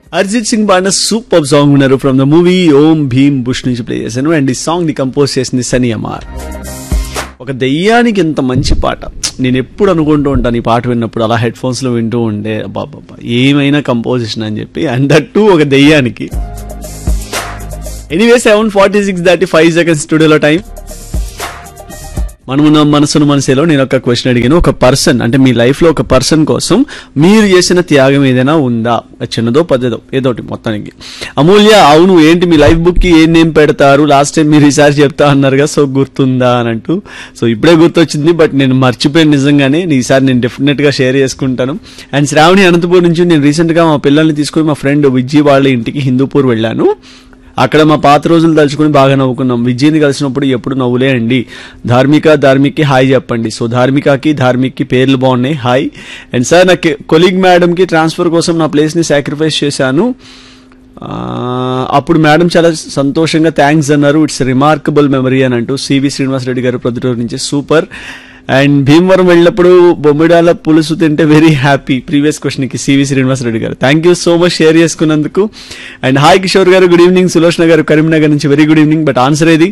అరిజిత్ సింగ్ పాడిన super song ఉన్నారు from the movie Om Bheem Bush నుంచి ప్లే చేశాను అండ్ ఈ సాంగ్ ని కంపోజ్ చేసింది సనీ అమార్ ఒక దెయ్యానికి ఇంత మంచి పాట నేను ఎప్పుడు అనుకుంటూ ఉంటాను ఈ పాట విన్నప్పుడు అలా హెడ్ ఫోన్స్ లో వింటూ ఉండే బాబా ఏమైనా కంపోజిషన్ అని చెప్పి అండ్ దట్ టు ఒక దెయ్యానికి ఎనీవే సెవెన్ ఫార్టీ సిక్స్ దాటి ఫైవ్ సెకండ్స్ స్టూడియోలో టైం మనమున్న మనసును మనసేలో నేను ఒక క్వశ్చన్ అడిగాను ఒక పర్సన్ అంటే మీ లైఫ్ లో ఒక పర్సన్ కోసం మీరు చేసిన త్యాగం ఏదైనా ఉందా అది చిన్నదో పెద్దదో ఏదోటి మొత్తానికి అమూల్య అవును ఏంటి మీ లైఫ్ బుక్ కి ఏం నేమ్ పెడతారు లాస్ట్ టైం మీరు ఈసారి చెప్తా అన్నారుగా సో గుర్తుందా అని అంటూ సో ఇప్పుడే గుర్తొచ్చింది బట్ నేను మర్చిపోయాను నిజంగానే ఈసారి నేను డెఫినెట్ గా షేర్ చేసుకుంటాను అండ్ శ్రావణి అనంతపూర్ నుంచి నేను రీసెంట్ గా మా పిల్లల్ని తీసుకుని మా ఫ్రెండ్ విజ్జి వాళ్ళ ఇంటికి హిందూపూర్ వెళ్ళాను అక్కడ మా పాత రోజులు తలుచుకుని బాగా నవ్వుకున్నాం విజయ్ని కలిసినప్పుడు ఎప్పుడు నవ్వులే అండి ధార్మిక ధార్మిక్కి హాయ్ చెప్పండి సో ధార్మికకి ధార్మిక్కి పేర్లు బాగున్నాయి హాయ్ అండ్ సార్ నా కొలీగ్ మేడంకి ట్రాన్స్ఫర్ కోసం నా ప్లేస్ని సాక్రిఫైస్ చేశాను ఆ, అప్పుడు మేడం చాలా సంతోషంగా థ్యాంక్స్ అన్నారు ఇట్స్ రిమార్కబుల్ మెమరీ అని అంటూ సివి శ్రీనివాస్ రెడ్డి గారు ప్రొద్దుటూరు నుంచి సూపర్ అండ్ భీమవరం వెళ్ళినప్పుడు బొమ్మిడాల పులుసు తింటే వెరీ హ్యాపీ ప్రీవియస్ క్వశ్చన్ కి సివి శ్రీనివాస్ రెడ్డి గారు thank you so much share చేసుకున్నందుకు అండ్ హాయ్ కిషోర్ గారు గుడ్ ఈవినింగ్ సులోచన గారు కరీంనగర్ నుంచి very good evening but answer ఏది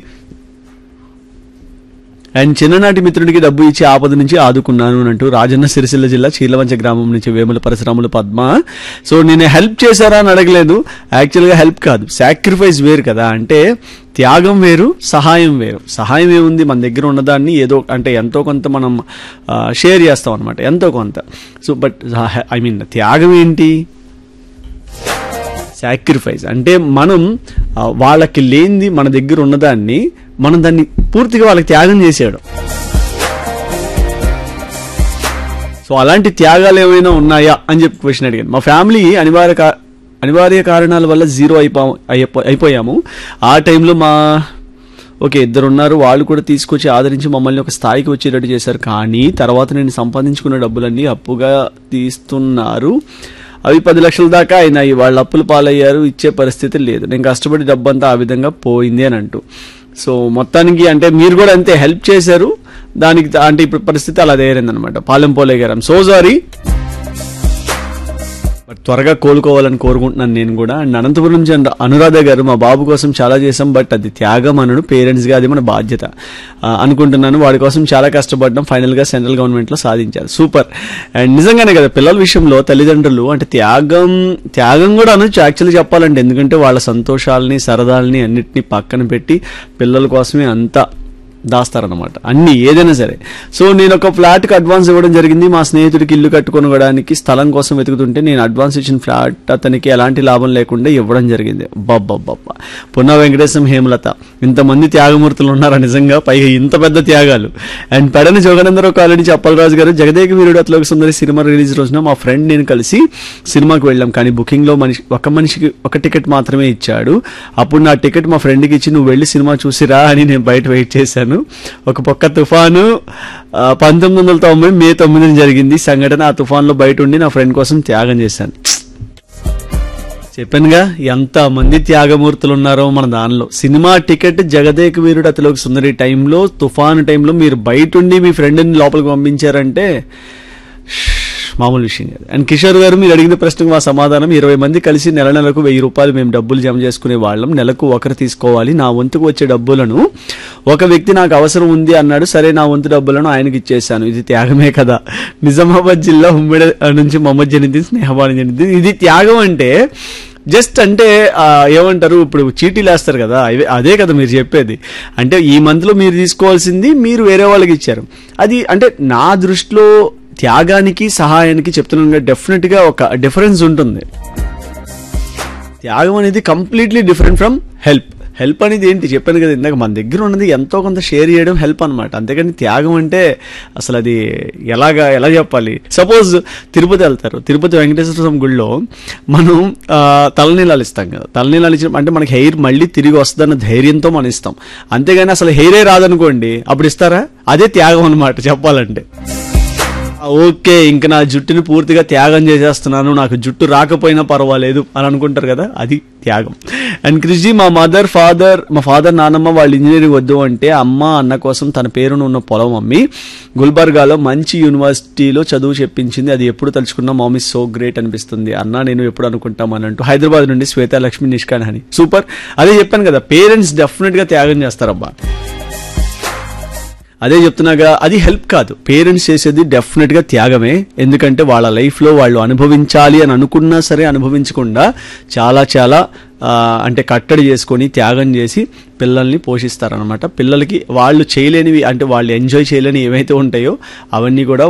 అండ్ చిన్ననాటి మిత్రుడికి డబ్బు ఇచ్చి ఆపద నుంచి ఆదుకున్నాను అని అంటూ రాజన్న సిరిసిల్ల జిల్లా చీలవంచ గ్రామం నుంచి వేముల పరశురాములు పద్మ సో నేను హెల్ప్ చేశారా అని అడగలేదు యాక్చువల్గా హెల్ప్ కాదు సాక్రిఫైస్ వేరు కదా అంటే త్యాగం వేరు సహాయం వేరు సహాయం ఏముంది మన దగ్గర ఉన్నదాన్ని ఏదో అంటే ఎంతో కొంత మనం షేర్ చేస్తాం అనమాట ఎంతో కొంత సో బట్ ఐ మీన్ త్యాగం ఏంటి సాక్రిఫైస్ అంటే మనం ఆ, వాళ్ళకి లేనిది మన దగ్గర ఉన్నదాన్ని మనం దాన్ని పూర్తిగా వాళ్ళకి త్యాగం చేసేయడం సో అలాంటి త్యాగాలు ఏమైనా ఉన్నాయా అని చెప్పి క్వశ్చన్ అడిగాను మా ఫ్యామిలీ అనివార్య కా- అనివార్య కారణాల వల్ల జీరో అయిపో అయిపో- అయిపోయాము ఆ టైంలో మా ఓకే ఇద్దరు ఉన్నారు వాళ్ళు కూడా తీసుకొచ్చి ఆదరించి మమ్మల్ని ఒక స్థాయికి వచ్చేటట్టు చేశారు కానీ తర్వాత నేను సంపాదించుకున్న డబ్బులన్నీ అప్పుగా తీస్తున్నారు అవి పది లక్షల దాకా అయినాయి వాళ్ళు అప్పులు పాలయ్యారు ఇచ్చే పరిస్థితి లేదు నేను కష్టపడి డబ్బంతా ఆ విధంగా పోయింది అని అంటూ సో మొత్తానికి అంటే మీరు కూడా అంతే హెల్ప్ చేశారు దానికి త- అంటే ఇప్పుడు పరిస్థితి అలా తయారైందనమాట పాలెం పోలే గారు సో సారీ బట్ త్వరగా కోలుకోవాలని కోరుకుంటున్నాను నేను కూడా అండ్ అనంతపురం నుంచి అను- అనురాధ గారు మా బాబు కోసం చాలా చేశాం బట్ అది త్యాగం అనను పేరెంట్స్ గా అది మన బాధ్యత ఆ, అనుకుంటున్నాను వాడి కోసం చాలా కష్టపడ్డాం ఫైనల్ గా సెంట్రల్ గవర్నమెంట్ లో సాధించారు సూపర్ అండ్ నిజంగానే కదా పిల్లల విషయంలో తల్లిదండ్రులు అంటే త్యాగం త్యాగం కూడా అనొచ్చు యాక్చువల్లీ చెప్పాలంటే ఎందుకంటే వాళ్ళ సంతోషాలని సరదాలని అన్నిటిని పక్కన పెట్టి పిల్లల కోసమే అంతా దాస్తారనమాట అన్ని ఏదైనా సరే సో నేను ఒక ఫ్లాట్ కి అడ్వాన్స్ ఇవ్వడం జరిగింది మా స్నేహితుడికి ఇల్లు కట్టుకొనడానికి స్థలం కోసం వెతుకుతుంటే నేను అడ్వాన్స్ ఇచ్చిన ఫ్లాట్ అతనికి ఎలాంటి లాభం లేకుండా ఇవ్వడం జరిగింది బబ్బబ్బబ్బ పున్నా వెంకటేశం హేమలత ఇంతమంది త్యాగమూర్తులు ఉన్నారా నిజంగా పైగా ఇంత పెద్ద త్యాగాలు అండ్ పెడని జోగనందరావు కాలనీ అప్పలరాజు గారు జగదేక వీరుడు అతలోకి సుందరి సినిమా రిలీజ్ రోజున మా ఫ్రెండ్ నేను కలిసి సినిమాకి వెళ్ళాం కానీ బుకింగ్ లో మనిషి ఒక మనిషికి ఒక టికెట్ మాత్రమే ఇచ్చాడు అప్పుడు నా టికెట్ మా ఫ్రెండ్కి ఇచ్చి నువ్వు వెళ్ళి సినిమా చూసిరా అని నేను బయట వెయిట్ చేశాను ఒక పక్క తుఫాను ఆ, పంతొమ్మిది వందల తొంభై మే తొమ్మిదిన జరిగింది ఈ సంఘటన ఆ తుఫాన్లో బయట ఉండి నా ఫ్రెండ్ కోసం త్యాగం చేశాను చెప్పానుగా ఎంత మంది త్యాగమూర్తులు ఉన్నారో మన దానిలో సినిమా టికెట్ జగదేక వీరుడు అతలోకి సుందరి టైంలో తుఫాను టైంలో మీరు బయట ఉండి మీ ఫ్రెండ్ని లోపలికి పంపించారంటే మామూలు విషయం కాదు అండ్ కిషోర్ గారు మీరు అడిగిన ప్రశ్నకు మా సమాధానం ఇరవై మంది కలిసి నెల నెలకు వెయ్యి రూపాయలు మేము డబ్బులు జమ చేసుకునే వాళ్ళం నెలకు ఒకరు తీసుకోవాలి నా వంతుకు వచ్చే డబ్బులను ఒక వ్యక్తి నాకు అవసరం ఉంది అన్నాడు సరే నా వంతు డబ్బులను ఆయనకి ఇచ్చేసాను ఇది త్యాగమే కదా నిజామాబాద్ జిల్లా ఉమ్మడి నుంచి మొహమ్మద్ జనిద్దీన్ స్నేహబాని జనిద్దీన్ ఇది త్యాగం అంటే జస్ట్ అంటే ఆ, ఏమంటారు ఇప్పుడు చీటీలు వేస్తారు కదా ఇవే- అదే కదా మీరు చెప్పేది అంటే ఈ మంత్లో మీరు తీసుకోవాల్సింది మీరు వేరే వాళ్ళకి ఇచ్చారు అది అంటే నా దృష్టిలో త్యాగానికి సహాయానికి చెప్తున్నాను డెఫినెట్ గా ఒక డిఫరెన్స్ ఉంటుంది త్యాగం అనేది completely different from help help అనేది ఏంటి చెప్పాను కదా ఇందాక మన దగ్గర ఉన్నది ఎంతో కొంత షేర్ చేయడం హెల్ప్ అనమాట అంతేకాని త్యాగం అంటే అసలు అది ఎలాగా ఎలా చెప్పాలి సపోజ్ తిరుపతి వెళ్తారు తిరుపతి వెంకటేశ్వర స్వామి గుడిలో మనం ఆ, తలనీలాలు ఇస్తాం కదా తలనీలాలు ఇచ్చిన అంటే మనకి హెయిర్ మళ్ళీ తిరిగి వస్తుందన్న ధైర్యంతో మనం ఇస్తాం అంతేగాని అసలు హెయిరే రాదనుకోండి అప్పుడు ఇస్తారా అదే త్యాగం అనమాట చెప్పాలంటే ఓకే ఇంక నా జుట్టుని పూర్తిగా త్యాగం చేసేస్తున్నాను నాకు జుట్టు రాకపోయినా పర్వాలేదు అని అనుకుంటారు కదా అది త్యాగం అండ్ క్రిష్జీ మా మదర్ ఫాదర్ మా ఫాదర్ నానమ్మ వాళ్ళు ఇంజనీరింగ్ వద్దు అంటే అమ్మ అన్న కోసం తన పేరును ఉన్న పొలం అమ్మి గుల్బర్గాలో మంచి యూనివర్సిటీలో చదువు చెప్పించింది అది ఎప్పుడు తలుచుకున్నా మామీ సో గ్రేట్ అనిపిస్తుంది అన్న నేను ఎప్పుడు అనుకుంటామని అంటూ హైదరాబాద్ నుండి శ్వేత లక్ష్మి నిష్కాన్ అని సూపర్ అదే చెప్పాను కదా పేరెంట్స్ డెఫినెట్ గా త్యాగం చేస్తారబ్బా అదే చెప్తున్నాగా అది హెల్ప్ కాదు పేరెంట్స్ చేసేది డెఫినెట్ గా త్యాగమే ఎందుకంటే వాళ్ళ లైఫ్ లో వాళ్ళు అనుభవించాలి అని అనుకున్నా సరే అనుభవించకుండా చాలా చాలా ఆ, అంటే కట్టడి చేసుకొని త్యాగం చేసి పిల్లల్ని పోషిస్తారనమాట పిల్లలకి వాళ్ళు చేయలేనివి అంటే వాళ్ళు ఎంజాయ్ చేయలేని ఏవైతే ఉంటాయో అవన్నీ కూడా